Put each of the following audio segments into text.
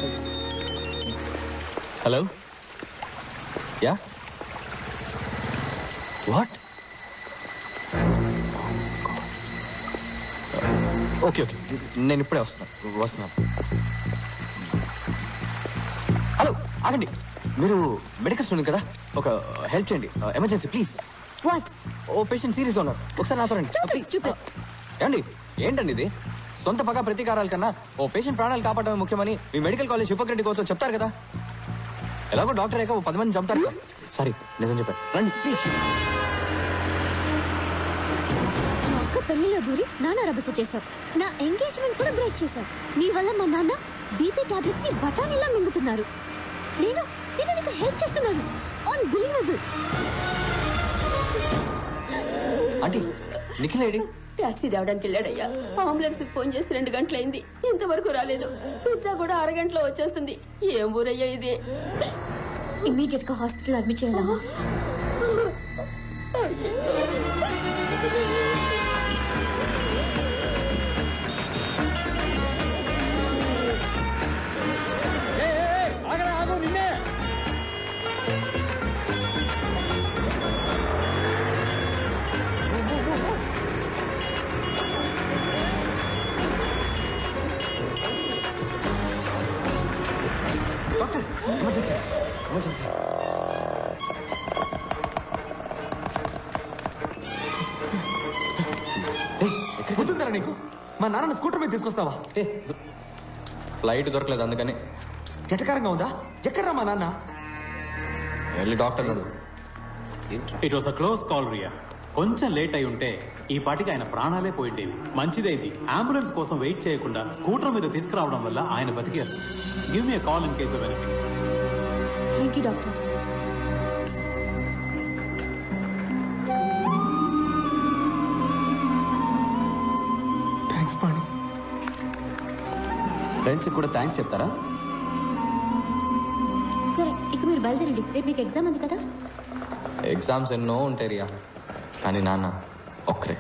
Hello ya what okay okay నేను ఇప్పుడే వస్తున్నాను వస్తున్నాను హలో ఆగండి మీరు మెడికల్ స్టూడెంట్ కదా ఒక హెల్ప్ చేయండి ఎమర్జెన్సీ ప్లీజ్ వాట్ ఓ పేషెంట్ సీరియస్ ఉన్నారు ఒకసారి నాతో రండి Stop it, Please. stupid. ఏమండి ఏంటండి ఇది సొంత పగ ప్రతీకారాల కన్నా ఓ పేషెంట్ ప్రాణాలు కాపాడమే ముఖ్యమని మీ మెడికల్ కాలేజ్ హిపోక్రటిక్ అవుతో చెప్తారు కదా ఎలాగో డాక్టర్ అయ్యాక ఓ పది మంది చంపుతారు కదా. సారీ నిజం చెప్పాను రండి ప్లీజ్ మా అక్క పెళ్లిలో దూరి నాన్న రభస చేశావు నా ఎంగేజ్మెంట్ కూడా బ్రేక్ చేశావు నీ వల్ల మా నాన్న బీపీ టాబ్లెట్స్ ని బఠానీలా మింగుతున్నారు నేను నేను నీకు హెల్ప్ చేస్తున్నాను అన్బిలీవబుల్ ఆంటీ నిఖిల్ ఏడి టాక్సీ తేవడానికి వెళ్ళాడయ్యా అంబులెన్స్ ఫోన్ చేసి రెండు గంటలైంది ఇంతవరకు రాలేదు పిజ్జా కూడా అరగంటలో వచ్చేస్తుంది ఏం ఊరయ్యా ఇది ఇమీడియట్ గా హాస్పిటల్ అడ్మిట్ చేయాలమ్మా డాక్టర్ ఎమర్జెన్సీ ఎమర్జెన్సీ గుర్తుంటారా నీకు మా నాన్న స్కూటర్ మీద తీసుకొస్తావా ఫ్లైట్ దొరకలేదు అందుకని జటకారంగా ఉందా ఎక్కడ్రా మా నాన్న వెళ్ళి డాక్టర్ అడుగు it was a close call Riya కొంచెం లేట్ అయి ఉంటే ఈ పాటికి ఆయన ప్రాణాలే పోయిండేవి మంచిదైంది అంబులెన్స్ కోసం వెయిట్ చేయకుండా స్కూటర్ మీద తీసుకురావడం వల్ల ఆయన బతికారు give me call in case of anything thank you doctor thanks Pani friends కూడా థ్యాంక్స్ చెప్తారా సరే ఇక మీరు బయలుదేరండి రేపు మీకు ఎగ్జామ్ ఉంది కదా ఎగ్జామ్స్ ఎన్నో ఉంటాయి రియా కానీ నాన్న ఒక్కరే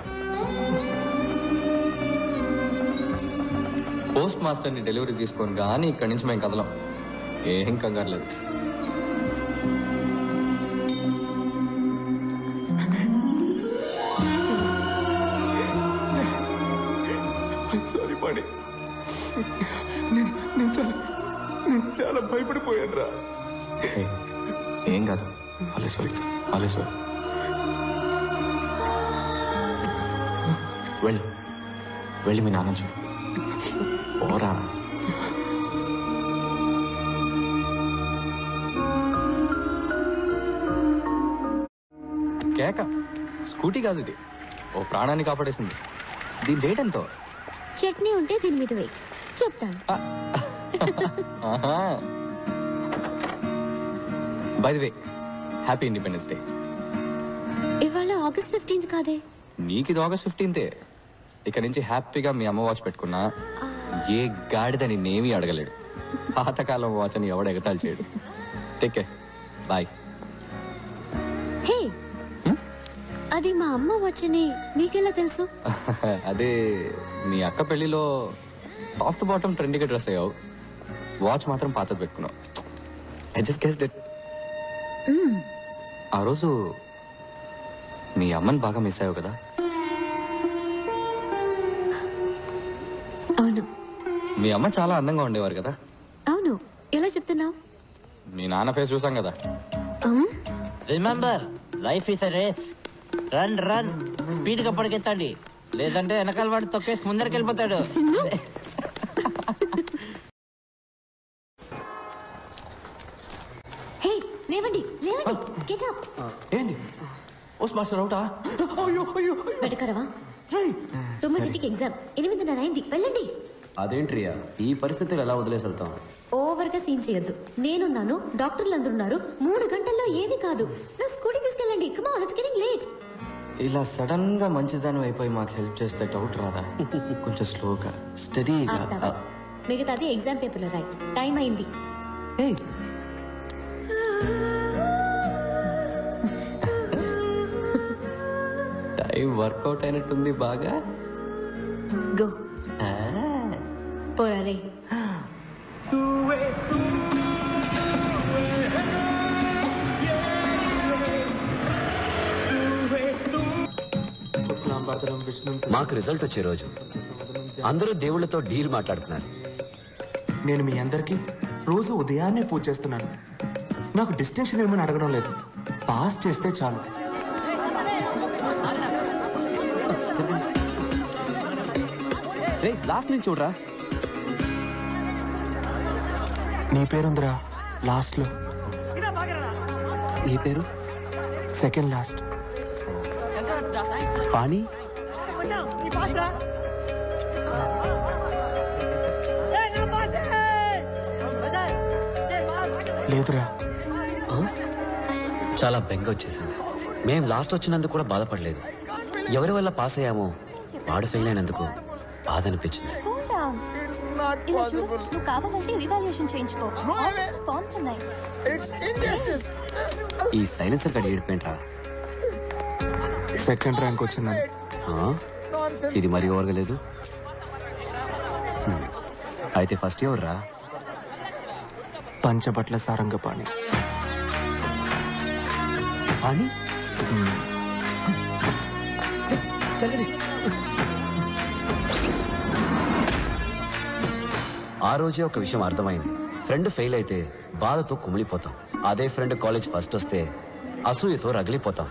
పోస్ట్ మాస్టర్ని డెలివరీ తీసుకొని కానీ ఇక్కడి నుంచి మేము కదలం ఏం కంగారు లేదు సారీ పాణి నేను నేను చాలా నేను చాలా భయపడిపోయాను రా ఏ, ఏం కాదు అలెశ్వరి అలెశ్వరి వెళ్ళి వెళ్ళి మీ నాన్న చూడు ఓరా కేక స్కూటీ కాదు ఇది ఓ ప్రాణాన్ని కాపాడేసింది దీని రేట్ ఎంతో చట్నీ ఉంటే దీని మీద వేయి చెప్తాను by the way happy Independence Day ఇవాళ ఆగస్ట్ ఫిఫ్టీన్త్ కాదే నీకు ఇది ఆగస్ట్ ఫిఫ్టీన్తే ఇక నుంచి హ్యాపీగా మీ అమ్మ వాచ్ పెట్టుకున్నా ఏ గాడిద నిన్నేమీ అడగలేడు పాతకాలం వాచ్ అని ఎవడ ఎగతాలు చేయడు టేకే బాయ్ హే అది మా అమ్మ వచ్చని నీకెలా తెలుసు అదే మీ అక్క పెళ్లిలో టాప్ టు బాటమ్ ట్రెండీగా డ్రెస్ అయ్యావు వాచ్ మాత్రం పాతది పెట్టుకున్నావు I just guess that hmm. ఆ రోజు మీ అమ్మని బాగా మిస్ అయ్యావు కదా అవును మీ అమ్మ చాలా అందంగా ఉండేవారు కదా అవును ఎలా చెప్తున్నావు మీ నాన్న ఫేస్ చూసాం కదా remember life is a race run run speed గా పరిగెత్తండి లేదంటే వెనకాల వాడు తొక్కేసి ముందరికి వెళ్ళిపోతాడు హే లేవండి లేవండి గెట్ అప్ ఏంది ఓస్ మాస్టర్ అవుటా అయ్యో అయ్యో వెటకరవా తొమ్మిదింటికి ఎగ్జామ్ ఎనిమిదిన్నర అయింది వెళ్ళండి అదేంట్రియా ఈ పరిస్థితులు ఎలా వదిలేసి వెళ్తాం ఓవర్ గా సీన్ చేయొద్దు నేనున్నాను డాక్టర్లు అందరూ ఉన్నారు మూడు గంటల్లో ఏమీ కాదు నా స్కూటీ తీసుకెళ్ళండి కమా ఇట్స్ గెటింగ్ లేట్ ఇలా సడన్ గా మంచిదాని అయిపోయి మాకు హెల్ప్ చేస్తే డౌట్ రాదా కొంచెం స్లోగా స్టడీగా ఆపుతావా? మిగతాది ఎగ్జామ్ పేపర్లో రాయి టైం అయింది టైం వర్కౌట్ అయినట్టుంది బాగా గో పోరా రే తూవే మాకు రిజల్ట్ వచ్చే రోజు అందరూ దేవుళ్ళతో డీల్ మాట్లాడుతున్నారు నేను మీ అందరికి రోజు ఉదయాన్నే పూజ చేస్తున్నాను నాకు డిస్టింక్షన్ ఏమని అడగడం లేదు పాస్ చేస్తే చాలు రే లాస్ట్ నుంచి చూడరా నీ పేరుందిరా లాస్ట్ లో నీ పేరు సెకండ్ లాస్ట్ పాణి లేదురా చాలా బెంగ వచ్చేసింది మేం లాస్ట్ వచ్చినందుకు కూడా బాధపడలేదు ఎవరి వల్ల పాస్ అయ్యామో వాడు ఫెయిల్ అయినందుకు బాధ అనిపించింది Cool down. ఇలా చూడు నువ్వు కావాలంటే రివాల్యూషన్ చేయించుకో ఫార్మ్స్ ఉన్నాయి ఈ సైలెన్సర్ గడి ఏడిపోయింట్రా సెకండ్ ర్యాంక్ వచ్చిందని ఆ? ఇది మరీ ఓరగలేదు హ్మ్. అయితే ఫస్ట్ ఎవరు రా పంచబట్ల సారంగపాణి పాణి ఆ రోజే ఒక విషయం అర్థమైంది ఫ్రెండ్ ఫెయిల్ అయితే బాధతో కుమిలిపోతాం అదే ఫ్రెండ్ కాలేజ్ ఫస్ట్ వస్తే అసూయతో రగిలిపోతాం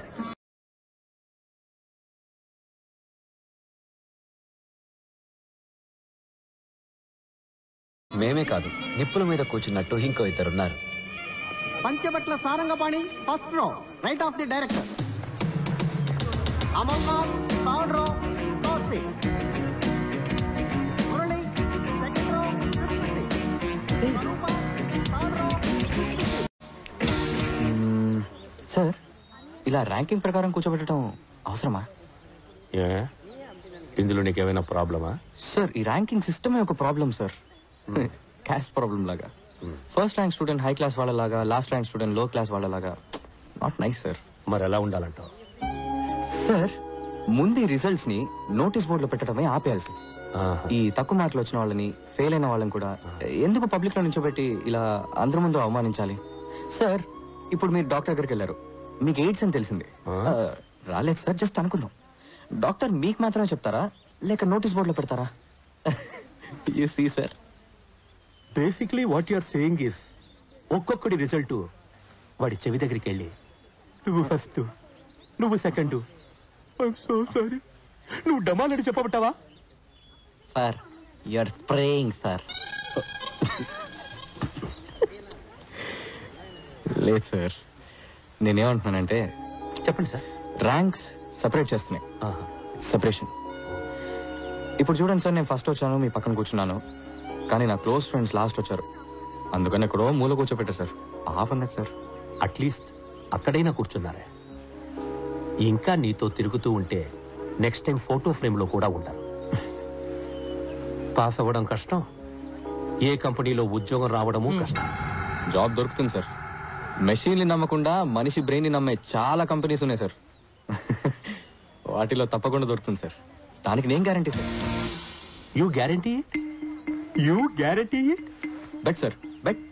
మేమే కాదు నిప్పుల మీద కూర్చున్నట్టు ఇంకో ఇద్దరున్నారు Panchabatla Sarangapani first row right of the director Amarnath third row third seat Murali second row Swaroopa third row sir ఇలా ర్యాంకింగ్ ప్రకారం కూర్చోబెట్టడం అవసరమా ఏ ఇందులో నీకేమైనా ప్రాబ్లమా సార్ ఈ ర్యాంకింగ్ సిస్టమే ఒక ప్రాబ్లం సార్ క్యాస్ట్ ప్రాబ్లం లాగా first rank student high class వాళ్ళలాగా last rank student low class వాళ్ళలాగా నాట్ నైస్ సార్ మరి ఎలా ఉండాలంటావు సార్ ముందు ఈ రిజల్ట్స్ ని నోటీస్ బోర్డులో పెట్టడమే ఆపేయాలి సార్ ఆహా. ఈ తక్కువ మార్కులు వచ్చిన వాళ్ళని ఫెయిల్ అయిన వాళ్ళని కూడా ఎందుకు పబ్లిక్ లో నిల్చోబెట్టి ఇలా అందరి ముందు అవమానించాలి సార్ ఇప్పుడు మీరు డాక్టర్ దగ్గరికి వెళ్ళారు మీకు ఎయిడ్స్ అని తెలిసింది ఆ? ఆ, రాలేదు సార్ జస్ట్ అనుకుందాం డాక్టర్ మీకు మాత్రమే చెప్తారా లేక నోటీస్ బోర్డులో పెడతారా you see sir basically what you're saying is ఒక్కొక్కడి రిజల్ట్ వాడి చెవి దగ్గరికి వెళ్ళి నువ్వు ఫస్ట్ నువ్వు సెకండ్ సో సారీ నువ్వు డమాలని చెప్పబట్టావా సార్ యూఆర్ స్ప్రేయింగ్ సార్ లేదు సార్ నేనేమంటున్నానంటే చెప్పండి సార్ ర్యాంక్స్ సపరేట్ చేస్తున్నాయి ఆహా. సెపరేషన్ ఇప్పుడు చూడండి సార్ నేను ఫస్ట్ వచ్చాను మీ పక్కన కూర్చున్నాను కానీ నా క్లోజ్ ఫ్రెండ్స్ లాస్ట్ వచ్చారు అందుకని ఎక్కడో మూల కూర్చోపెట్టారు సార్ ఆపన్నది సార్ అట్లీస్ట్ అక్కడైనా కూర్చున్నారే ఇంకా నీతో తిరుగుతూ ఉంటే నెక్స్ట్ టైం ఫోటో ఫ్రేమ్లో కూడా ఉండరు పాస్ అవ్వడం కష్టం ఏ కంపెనీలో ఉద్యోగం రావడము కష్టం జాబ్ దొరుకుతుంది సార్ మెషిన్ని నమ్మకుండా మనిషి బ్రెయిన్ ని నమ్మే చాలా కంపెనీస్ ఉన్నాయి సార్ వాటిలో తప్పకుండా దొరుకుతుంది సార్ దానికి నేను guarantee sir you guarantee you guarantee bet sir bet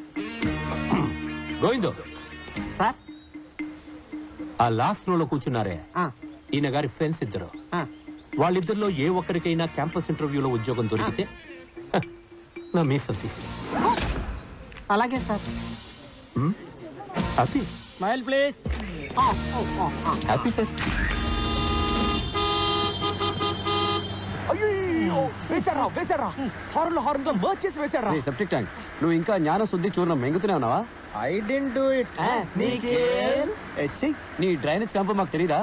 గోవిందో సార్ ఆ లాస్ట్ రోలో కూర్చున్నారే ఆ, ఈయన గారి ఫ్రెండ్స్ ఇద్దరు ఆ. వాళ్ళిద్దరిలో ఏ ఒక్కరికైనా క్యాంపస్ ఇంటర్వ్యూలో ఉద్యోగం దొరికితే హ, నా మీసం తీసి అలాగే సార్ హ్యాపీ స్మైల్ ప్లీజ్ ఆ, ఓ, ఓ, ఆ. హ్యాపీ సార్ అయ్యో వేశారా వేశారా హార్న్ హార్న్ గా మర్చ్ చేసి వేశారా సెప్టిక్ ట్యాంక్ నువ్వు ఇంకా జ్ఞాన శుద్ధి చూర్ణం మెంగుతూనే ఉన్నావా ఐ డెంట్ డూ ఇట్ ఎచ్చి నీ డ్రైనేజ్ క్యాంప్ మాకు తెలీదా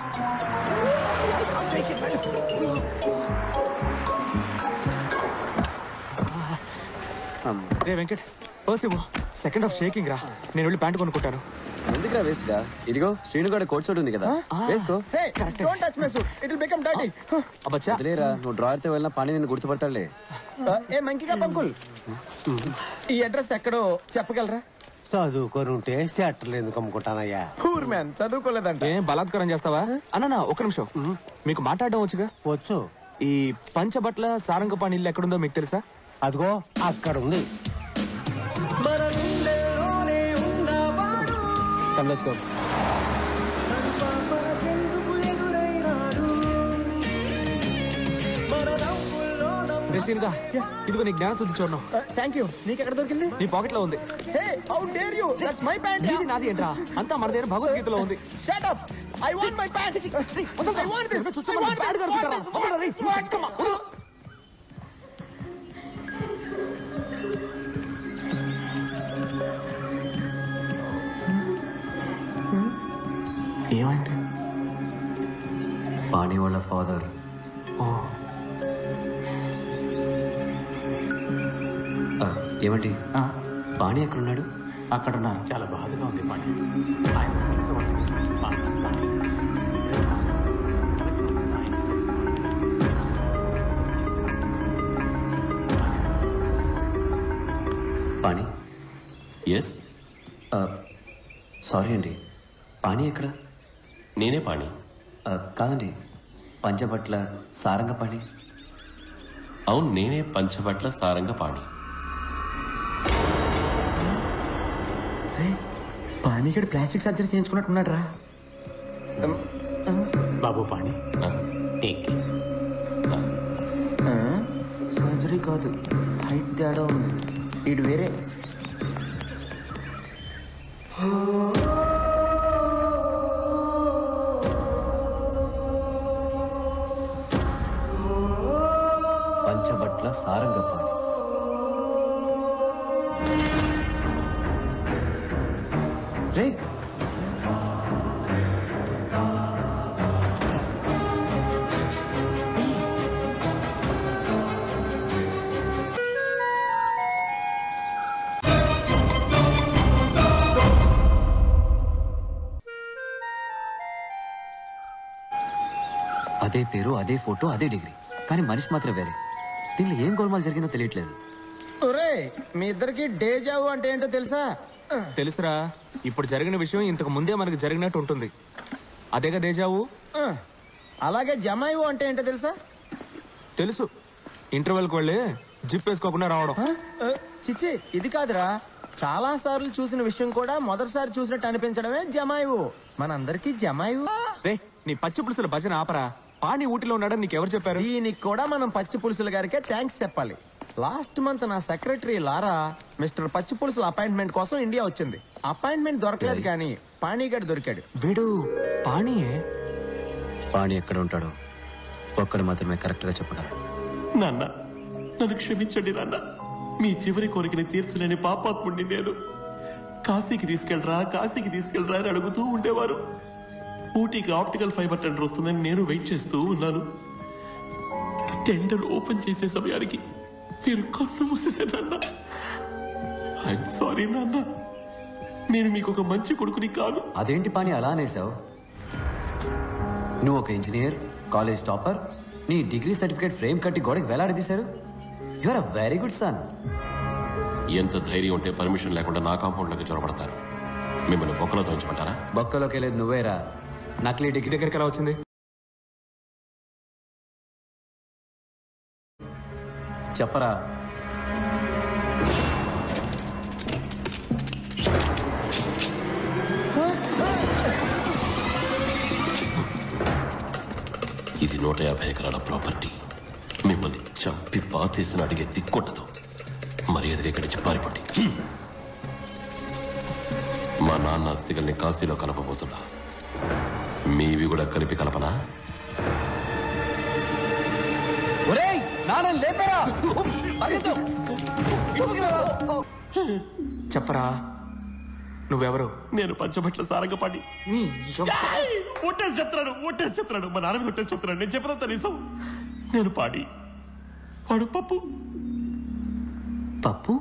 రే వెంకట్ పర్స్ ఇవ్వు సెకండ్ ఆఫ్ షేకింగ్ రా నేను వెళ్ళి ప్యాంట్ కొనుక్కుంటాను ఎందుకురా వేస్ట్ గా ఇదిగో శ్రీనుగాడ కోట్ సూట్ ఉంది కదా వేసుకో hey don't touch my suit it will become dirty అబ్బచ్చా వదిలేరా నువ్వు డ్రాయర్ తో వెళ్ళినా పని నేను గుర్తుపడతాడులే ఏ మంకిగా పంకుల్ ఈ అడ్రస్ ఎక్కడో చెప్పగలరా చదువుకొని ఉంటే సెట్లు ఎందుకు అమ్ముకుంటానయ్యా పూర్ మ్యాన్ చదువుకోలేదంట ఏం బలాత్కారం చేస్తావా అన్న ఒక్క నిమిషం మీకు మాట్లాడడం వచ్చుగా వచ్చు ఈ పంచబట్ల సారంగపాణి ఇల్లు ఎక్కడుందో మీకు తెలుసా అదిగో అక్కడ ఉంది కమ్ లెట్స్ గో డ్రెస్సింగ్ గా ఇదిగో నీ జ్ఞాన శుద్ధి చూడడం థ్యాంక్ యూ నీకు ఎక్కడ దొరికింది నీ పాకెట్ లో ఉంది hey how dare you that's my pant నీది నాది ఏంట్రా అంతా మన దగ్గర భగవద్గీతలో ఉంది shut up I want my pant I want this చూస్తే మనం bad గా అనుకుంటారా? వదలరా రేయ్, come on, వదలు. ఏమైంది పాణి వాళ్ళ ఫాదర్ ఓ ఏమండి పాణి ఎక్కడున్నాడు అక్కడ చాలా బాధగా ఉంది పాణి ఆయన పాణి ఎస్ సారీ అండి పాణి ఎక్కడ నేనే పాణి ఆ, కాదండి పంచబట్ల సారంగ పాణి అవును నేనే పంచబట్ల సారంగ పాణి పానీగడ్ ప్లాస్టిక్ సర్జరీ చేయించుకున్నట్టున్నాడు రా బాబు పాణి టేక్ సర్జరీ కాదు హైట్ తేడా ఉంది ఇటు వేరే పంచబట్ల సారంగ పాణి రే అదే పేరు అదే ఫోటో అదే డిగ్రీ కానీ మనిషి మాత్రం వేరే దీనిలో ఏం గోల్మాల్ జరిగిందో తెలియట్లేదు ఒరే మీ ఇద్దరికి డేజావు అంటే ఏంటో తెలుసా తెలుసురా ఇప్పుడు జరిగిన విషయం ఇంతకు ముందే మనకు జరిగినట్టు ఉంటుంది అదేగా దేజావు ఆ, అలాగే జమాయివు అంటే ఏంటో తెలుసా తెలుసు ఇంటర్వెల్కి వెళ్ళి జిప్ వేసుకోకుండా రావడం ఆ, ఆ, చిచ్చి ఇది కాదురా చాలా సార్లు చూసిన విషయం కూడా మొదటిసారి చూసినట్టు అనిపించడమే జమాయివు మనందరికీ జమాయివు రే నీ పచ్చి పులుసుల భజన ఆపరా పాణి ఊటిలో ఉన్నాడని నీకెవరు చెప్పారు దీనికి కూడా మనం పచ్చి పులుసుల గారికే థ్యాంక్స్ చెప్పాలి లాస్ట్ మంత్ నా సెక్రటరీ లారా మిస్టర్ పచ్చి పులుసుల అపాయింట్మెంట్ కోసం ఇండియా వచ్చింది అపాయింట్మెంట్ దొరకలేదు కానీ పానీగడ్ దొరికాడు వీడు పాణియే పాణి ఎక్కడ ఉంటాడో ఒక్కడు మాత్రమే కరెక్ట్ గా చెప్పగలడు నాన్న నన్ను క్షమించండి నాన్న మీ చివరి కోరికని తీర్చలేని పాపాత్ముడిని నేను కాశీకి తీసుకెళ్ళరా కాశీకి తీసుకెళ్ళరా అని అడుగుతూ ఉండేవారు ఊటీకి ఆప్టికల్ ఫైబర్ టెండర్ వస్తుందని నేను వెయిట్ చేస్తూ ఉన్నాను టెండర్ ఓపెన్ చేసే సమయానికి మీరు కన్ను మూసేశారు నాన్న ఐఎమ్ సారీ నాన్న నేను మీకు ఒక మంచి కొడుకుని కాను అదేంటి పాణి అలా అనేసావు నువ్వు ఒక ఇంజనీర్ కాలేజ్ టాపర్ నీ డిగ్రీ సర్టిఫికేట్ ఫ్రేమ్ కట్టి గోడకి వేలాడదీశారు you are a very good son ఎంత ధైర్యం ఉంటే పర్మిషన్ లేకుండా నా కాంపౌండ్లోకి చొరబడతారు మిమ్మల్ని బొక్కలో తోంచమంటారా బొక్కలోకి వెళ్ళేది నువ్వేరా నకిలీ డిగ్రీ దగ్గరికి ఎలా వచ్చింది చెప్పరా ఇది నూట యాభై ఎకరాల ప్రాపర్టీ మిమ్మల్ని చంపి పాతేసిన అడిగే దిక్కుండదు మర్యాదగా ఇక్కడి నుంచి పారిపోండి మా నాన్న అస్థికల్ని కాశీలో కలపబోతున్నా మీవి కూడా కలిపి కలపనా ఒరేయ్ నాన్న లేపరా పరిగెత్తు. ఇంటికి రా. చెప్పరా నువ్వెవరు నేను పంచబట్ల సారంగపాటి నీ జొ- ఒట్టేసి చెప్తున్నాడు ఒట్టేసి చెప్తున్నాడు మా నాన్న మీద ఒట్టేసి చెప్తున్నాడు నేను చెప్పదంతా నిజం నేను పాడి వాడు పప్పు పప్పు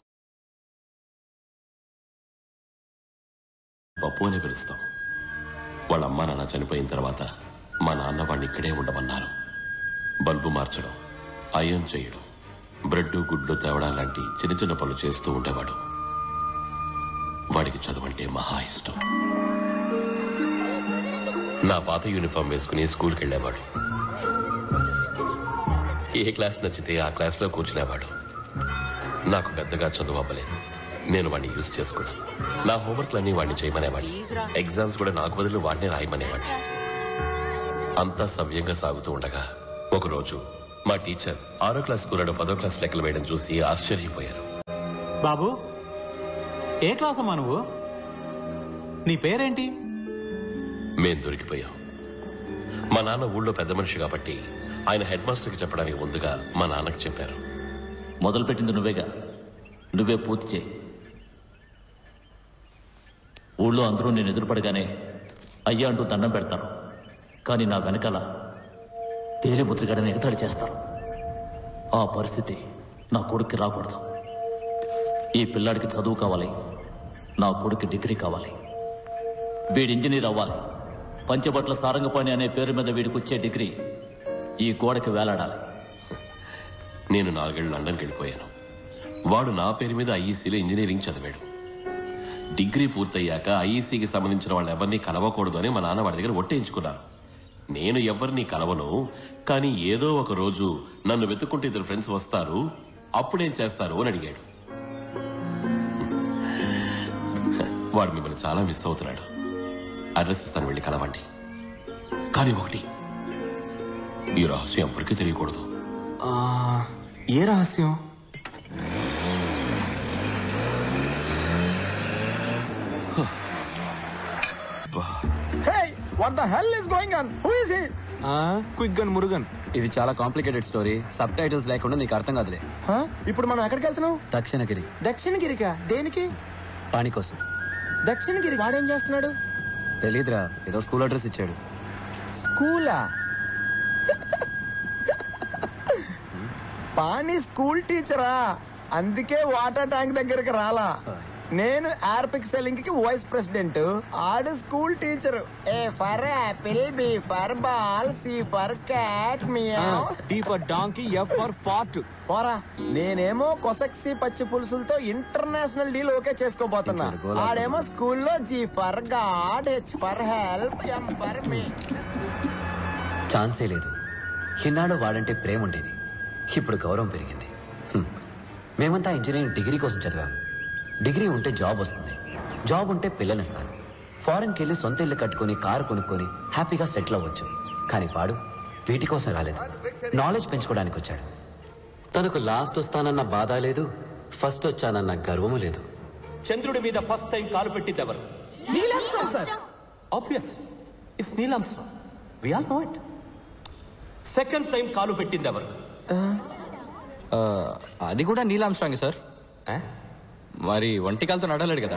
పప్పు అని పిలుస్తాం వాళ్ళ అమ్మ నాన్న చనిపోయిన తర్వాత మా నాన్న వాడిని ఇక్కడే ఉండమన్నారు బల్బు మార్చడం అయం చేయడం బ్రెడ్ గుడ్లు తేవడం లాంటి చిన్న చిన్న పనులు చేస్తూ ఉండేవాడు వాడికి చదువంటే మహా ఇష్టం నా పాత యూనిఫామ్ వేసుకుని స్కూల్కి వెళ్ళేవాడు ఏ క్లాస్ నచ్చితే ఆ క్లాస్లో కూర్చునేవాడు నాకు పెద్దగా చదువు అవ్వలేదు నేను వాడిని యూజ్ చేసుకున్నాను నా హోంవర్క్లన్నీ వాడిని చేయమనేవాడిని ఎగ్జామ్స్ కూడా నాకు బదులు వాడిని రాయమనేవాడిని అంతా సవ్యంగా సాగుతూ ఉండగా ఒకరోజు మా టీచర్ ఆరో క్లాస్ కుర్రాడు పదో క్లాస్ లెక్కలు వేయడం చూసి ఆశ్చర్యపోయారు బాబు ఏ క్లాస్ అమ్మా నువ్వు నీ పేరేంటి మేం దొరికిపోయాం మా నాన్న ఊళ్ళో పెద్ద మనిషి కాబట్టి ఆయన హెడ్ మాస్టర్కి చెప్పడానికి ముందుగా మా నాన్నకి చెప్పారు మొదలుపెట్టింది నువ్వేగా నువ్వే పూర్తి చేయి ఊళ్ళో అందరూ నేను ఎదురుపడగానే అయ్యా అంటూ దండం పెడతారు కానీ నా వెనకాల తేలిపుత్రిగాడని ఎగతాళి చేస్తారు ఆ పరిస్థితి నా కొడుక్కి రాకూడదు ఈ పిల్లాడికి చదువు కావాలి నా కొడుక్కి డిగ్రీ కావాలి వీడి ఇంజనీర్ అవ్వాలి పంచబట్ల సారంగపాణి అనే పేరు మీద వీడికి వచ్చే డిగ్రీ ఈ గోడకి వేలాడాలి నేను నాలుగేళ్లు లండన్కి వెళ్ళిపోయాను వాడు నా పేరు మీద ఐఈసీలో ఇంజనీరింగ్ చదివాడు డిగ్రీ పూర్తయ్యాక ఐఈసీకి సంబంధించిన వాళ్ళు ఎవరిని కలవకూడదు అని మా నాన్న వాడి దగ్గర ఒట్టేయించుకున్నారు నేను ఎవరిని కలవను కానీ ఏదో ఒక రోజు నన్ను వెతుక్కుంటే ఇద్దరు ఫ్రెండ్స్ వస్తారు అప్పుడేం చేస్తారు అని అడిగాడు వాడు మిమ్మల్ని చాలా మిస్ అవుతున్నాడు అడ్రస్ ఇస్తాను వెళ్ళి కలవండి కానీ ఒకటి ఈ రహస్యం ఎవరికీ తెలియకూడదు ఆ, ఏ రహస్యం hey what the hell is going on who is he quick gun Murugan ఇది చాలా కాంప్లికేటెడ్ స్టోరీ సబ్ టైటిల్స్ లేకుండా నీకు అర్థం కాదులే ఇప్పుడు మనం ఎక్కడికి వెళ్తున్నాం దక్షిణగిరి దక్షిణగిరికా దేనికి పాణి కోసం దక్షిణగిరి వాడేం చేస్తున్నాడు తెలీదురా ఏదో స్కూల్ అడ్రస్ ఇచ్చాడు స్కూలా పాణి స్కూల్ టీచరా అందుకే వాటర్ ట్యాంక్ దగ్గరికి రాలా నేను ఆర్పిక్ సెల్లింగ్ కి వైస్ ప్రెసిడెంట్ ఆడు school teacher A for apple B for ball C for cat meow D for donkey F for fart పోరా నేనేమో కొసక్సి పచ్చి పులుసులతో ఇంటర్నేషనల్ డీల్ ఓకే చేసుకోబోతున్నా ఆడేమో స్కూల్లో G for god H for help M for me ఛాన్సే లేదు ఇన్నాళ్ళు వాడంటే ప్రేమ ఉండేది ఇప్పుడు గౌరవం పెరిగింది హ్మ్. మేమంతా ఇంజనీరింగ్ డిగ్రీ కోసం చదివాం డిగ్రీ ఉంటే జాబ్ వస్తుంది జాబ్ ఉంటే పిల్లనిస్తాను ఫారెన్కి వెళ్ళి సొంత ఇల్లు కట్టుకొని కారు కొనుక్కొని హ్యాపీగా సెటిల్ అవ్వచ్చు కానీ వాడు వీటి కోసం రాలేదు నాలెడ్జ్ పెంచుకోవడానికి వచ్చాడు తనకు లాస్ట్ వస్తానన్న బాధ లేదు ఫస్ట్ వచ్చానన్న గర్వము లేదు చంద్రుడి మీద ఫస్ట్ టైం కాలు పెట్టింది ఎవరు obvious it's Neil Armstrong we all know it second time కాలు పెట్టింది ఎవరు ఆ, అది కూడా నీలాం స్ట్రాంగ్ సార్ మరి ఒంటి కాలతో నడలేడు కదా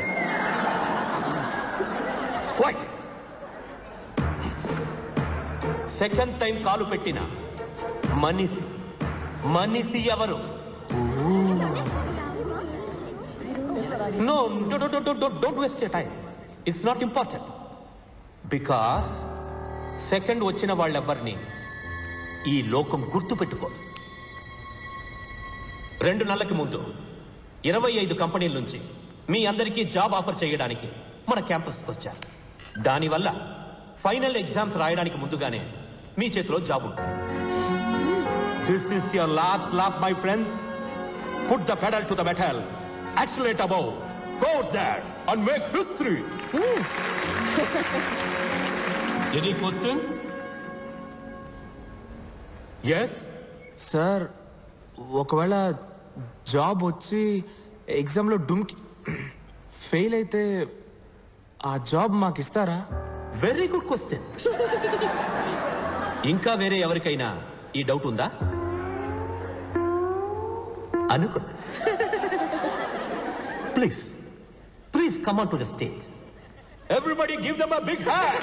సెకండ్ టైం కాలు పెట్టిన మనిషి మనిషి ఎవరు no don't waste time it's not important because second వచ్చిన వాళ్ళెవ్వరిని ఈ లోకం గుర్తుపెట్టుకోదు రెండు నెలలకి ముందు ఇరవై ఐదు కంపెనీల నుంచి మీ అందరికీ జాబ్ ఆఫర్ చేయడానికి మన క్యాంపస్కి వచ్చారు దానివల్ల ఫైనల్ ఎగ్జామ్స్ రాయడానికి ముందుగానే మీ చేతిలో జాబ్ ఉంటుంది this is your last lap my friends put the pedal to the metal accelerate above go that and make history any question yes sir ఒకవేళ జాబ్ వచ్చి ఎగ్జామ్లో డుమ్కి ఫెయిల్ అయితే ఆ జాబ్ మాకు ఇస్తారా వెరీ గుడ్ క్వశ్చన్ ఇంకా వేరే ఎవరికైనా ఈ డౌట్ ఉందా అనుకున్నా please please come on to the stage everybody give them a big hand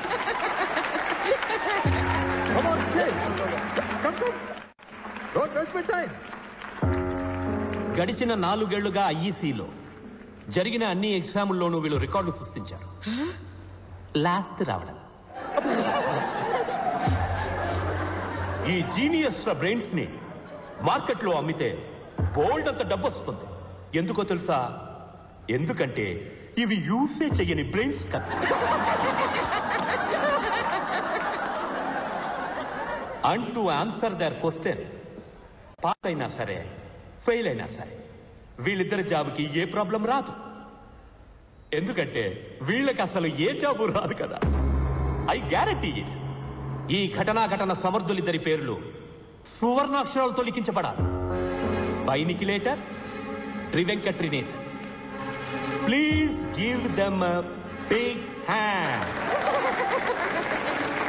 Come on stage. Come, come. Don't waste my time. గడిచిన నాలుగేళ్లుగా ఐఈసీలో జరిగిన అన్ని ఎగ్జాముల్లోనూ వీళ్ళు రికార్డు సృష్టించారు లాస్ట్ రావడం ఈ జీనియస్ బ్రెయిన్స్ ని మార్కెట్లో అమ్మితే బోల్డ్ అంత డబ్బు వస్తుంది ఎందుకో తెలుసా ఎందుకంటే ఇవి యూసే చెయ్యని బ్రెయిన్స్ కదా and to answer their question pass అయినా సరే ఫెయిల్ అయినా సరే వీళ్ళిద్దరి జాబ్కి ఏ ప్రాబ్లం రాదు ఎందుకంటే వీళ్ళకి అసలు ఏ జాబు రాదు కదా ఐ గ్యారంటీ ఇట్ ఈ ఘటనా ఘటన సమర్థులిద్దరి పేర్లు సువర్ణాక్షరాలతో లిఖించబడాలి బై నికిలేటర్ ట్రివెంకట్రినేషన్ please give them big hand